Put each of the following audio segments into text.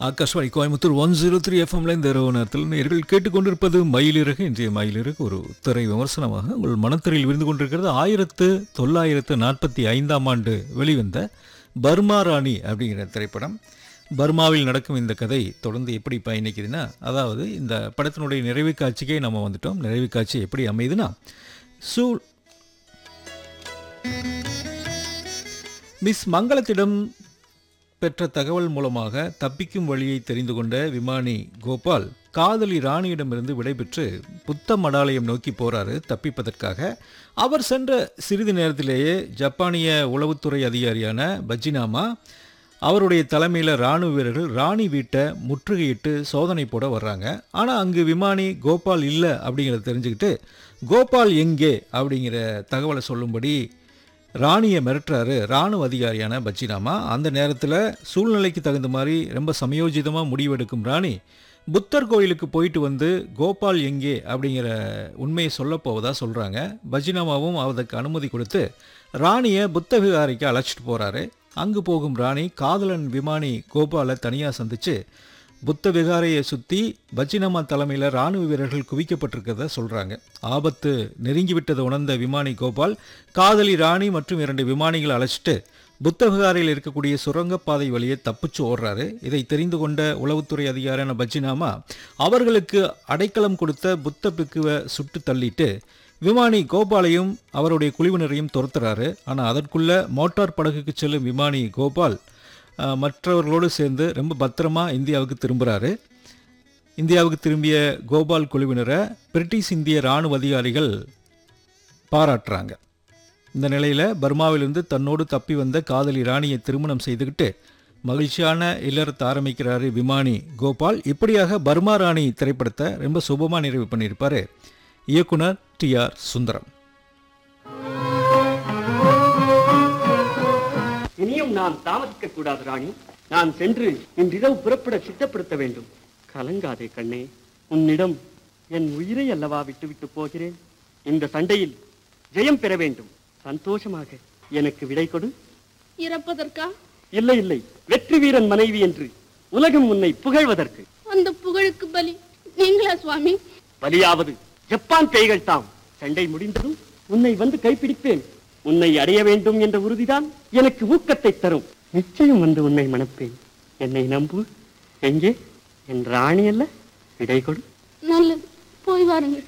Akashvani Coimbatore one zero three எஃப்எம்ல இந்த இரவு நேரத்தில் நேர்கள் கேட்டுக்கொண்டிருப்பது மயிலிறகு இன்றைய மயிலிறகு ஒரு திரை விமர்சனமாக உங்கள் மனத்திரையில் விருந்து கொண்டிருக்கிறது ஆயிரத்து தொள்ளாயிரத்து நாற்பத்தி ஐந்தாம் ஆண்டு வெளிவந்த பர்மா ராணி அப்படிங்கிற திரைப்படம் பர்மாவில் நடக்கும் இந்த கதை தொடர்ந்து எப்படி பயணிக்குதுன்னா அதாவது இந்த படத்தினுடைய நிறைவு காட்சிக்கே நம்ம வந்துட்டோம் நிறைவு காட்சி எப்படி அமையுதுன்னா சூ மிஸ் மங்களத்திடம் பெற்ற தகவல் மூலமாக தப்பிக்கும் வழியை தெரிந்து கொண்ட விமானி கோபால் காதலி ராணியிடமிருந்து விடைபெற்று புத்த மடாலயம் நோக்கி போறாரு தப்பிப்பதற்காக அவர் சென்ற சிறிது நேரத்திலேயே ஜப்பானிய உளவுத்துறை அதிகாரியான பஜ்ஜினாமா அவருடைய தலைமையில் இராணுவ வீரர்கள் ராணி வீட்டை முற்றுகையிட்டு சோதனை போட வர்றாங்க ஆனால் அங்கு விமானி கோபால் இல்லை அப்படிங்கிறத தெரிஞ்சுக்கிட்டு கோபால் எங்கே அப்படிங்கிற தகவலை சொல்லும்படி ராணியை மிரட்டுறாரு இராணுவ அதிகாரியான பச்சினாமா அந்த நேரத்தில் சூழ்நிலைக்கு தகுந்த மாதிரி ரொம்ப சமயோஜிதமாக முடிவெடுக்கும் ராணி புத்தர் கோயிலுக்கு போயிட்டு வந்து கோபால் எங்கே அப்படிங்கிற உண்மையை சொல்லப் போவதா சொல்கிறாங்க பஜினாமாவும் அதற்கு அனுமதி கொடுத்து ராணியை புத்த விகாரிக்கு அழைச்சிட்டு போகிறாரு அங்கு போகும் ராணி காதலன் விமானி கோபாலை தனியாக சந்தித்து புத்த விகாரையை சுற்றி பஜ்ஜினம்மா தலைமையில் இராணுவ வீரர்கள் குவிக்கப்பட்டிருக்கிறத சொல்கிறாங்க ஆபத்து நெருங்கிவிட்டதை உணர்ந்த விமானி கோபால் காதலி ராணி மற்றும் இரண்டு விமானிகளை அழைச்சிட்டு புத்த விகாரையில் இருக்கக்கூடிய சுரங்கப்பாதை வழியே தப்பிச்சு ஓடுறாரு இதை தெரிந்து கொண்ட உளவுத்துறை அதிகாரியான பஜ்ஜினாமா அவர்களுக்கு அடைக்கலம் கொடுத்த புத்த பிக்குவை சுட்டு தள்ளிட்டு விமானி கோபாலையும் அவருடைய குழுவினரையும் துரத்துறாரு ஆனால் அதற்குள்ள மோட்டார் படகுக்கு செல்லும் விமானி கோபால் அஹ், மற்றவர்களோடு சேர்ந்து ரொம்ப பத்திரமா இந்தியாவுக்கு திரும்புகிறாரு இந்தியாவுக்கு திரும்பிய கோபால் குழுவினரை பிரிட்டிஷ் இந்திய இராணுவ அதிகாரிகள் பாராட்டுறாங்க இந்த நிலையில் பர்மாவிலிருந்து தன்னோடு தப்பி வந்த காதலி ராணியை திருமணம் செய்துக்கிட்டு மகிழ்ச்சியான இல்லறத்தை ஆரம்பிக்கிறாரு விமானி கோபால் இப்படியாக பர்மா ராணி திரைப்படத்தை ரொம்ப சுபமாக நிறைவு பண்ணியிருப்பாரு இயக்குனர் டி ஆர் சுந்தரம் இனியும் நான் தாமதிக்க கூடாது ராணி நான் சென்று இன்றிரவு புறப்பட சித்தப்படுத்த வேண்டும் கலங்காதே கண்ணே உன்னிடம் என் உயிரை அல்லவா விட்டுவிட்டு போகிறேன் இந்த சண்டையில் ஜெயம் பெற வேண்டும் சந்தோஷமாக எனக்கு விடை கொடு இறப்பதற்கா இல்லை இல்லை வெற்றி வீரன் மனைவி என்று உலகம் உன்னை புகழ்வதற்கு அந்த புகழுக்கு பலி நீங்களா சுவாமி பலியாவது ஜப்பான் கைகள் தாம் சண்டை முடிந்ததும் உன்னை வந்து கைப்பிடிப்பேன் உன்னை அடைய வேண்டும் என்ற உறுதிதான் எனக்கு ஊக்கத்தை தரும் நிச்சயம் வந்து உன்னை மணப்பேன் என்னை நம்பு எங்கே என் ராணி அல்ல விடை கொடு நல்லது போய் வாருங்கள்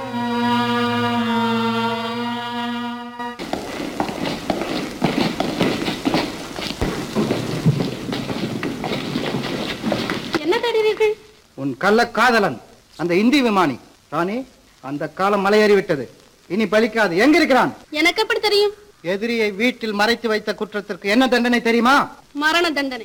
என்ன தேடுறீர்கள் உன் கள்ள காதலன் அந்த இந்தி விமானி ராணி அந்த காலம் மலையேறிவிட்டது இனி பலிக்காது எங்க இருக்கிறான் எனக்கு எப்படி தெரியும் எதிரியை வீட்டில் மறைத்து வைத்த குற்றத்திற்கு என்ன தண்டனை தெரியுமா மரண தண்டனை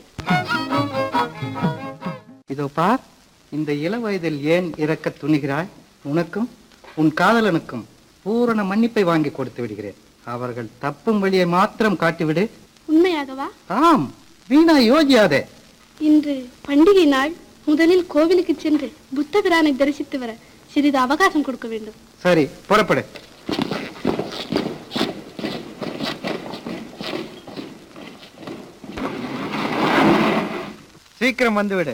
இதோ பார் இந்த இள வயதில் ஏன் இறக்க துணிகிறாய் உனக்கும் உன் காதலனுக்கும் பூரண மன்னிப்பை வாங்கி கொடுத்து விடுகிறேன் அவர்கள் தப்பும் வழியை மாத்திரம் காட்டிவிடு உண்மையாகவா ஆம் வீணா யோசியாதே இன்று பண்டிகை நாள் முதலில் கோவிலுக்கு சென்று புத்த பிரானை தரிசித்து வர சிறிது அவகாசம் கொடுக்க வேண்டும் சரி புறப்படு சீக்கிரம் வந்துவிடு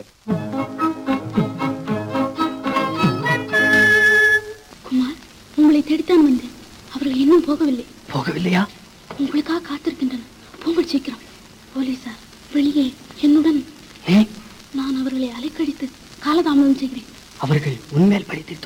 குமார் உங்களை தேடித்தான் வந்தேன் அவர்கள் இன்னும் போகவில்லை போகவில்லையா உங்களுக்காக காத்திருக்கின்றனர் போங்கள் சீக்கிரம் போலீசார் வெளியே என்னுடன் நீ நான் அவர்களை அலைக்கழித்து காலதாமதம் செய்கிறேன் அவர்கள் உன்மேல் படித்து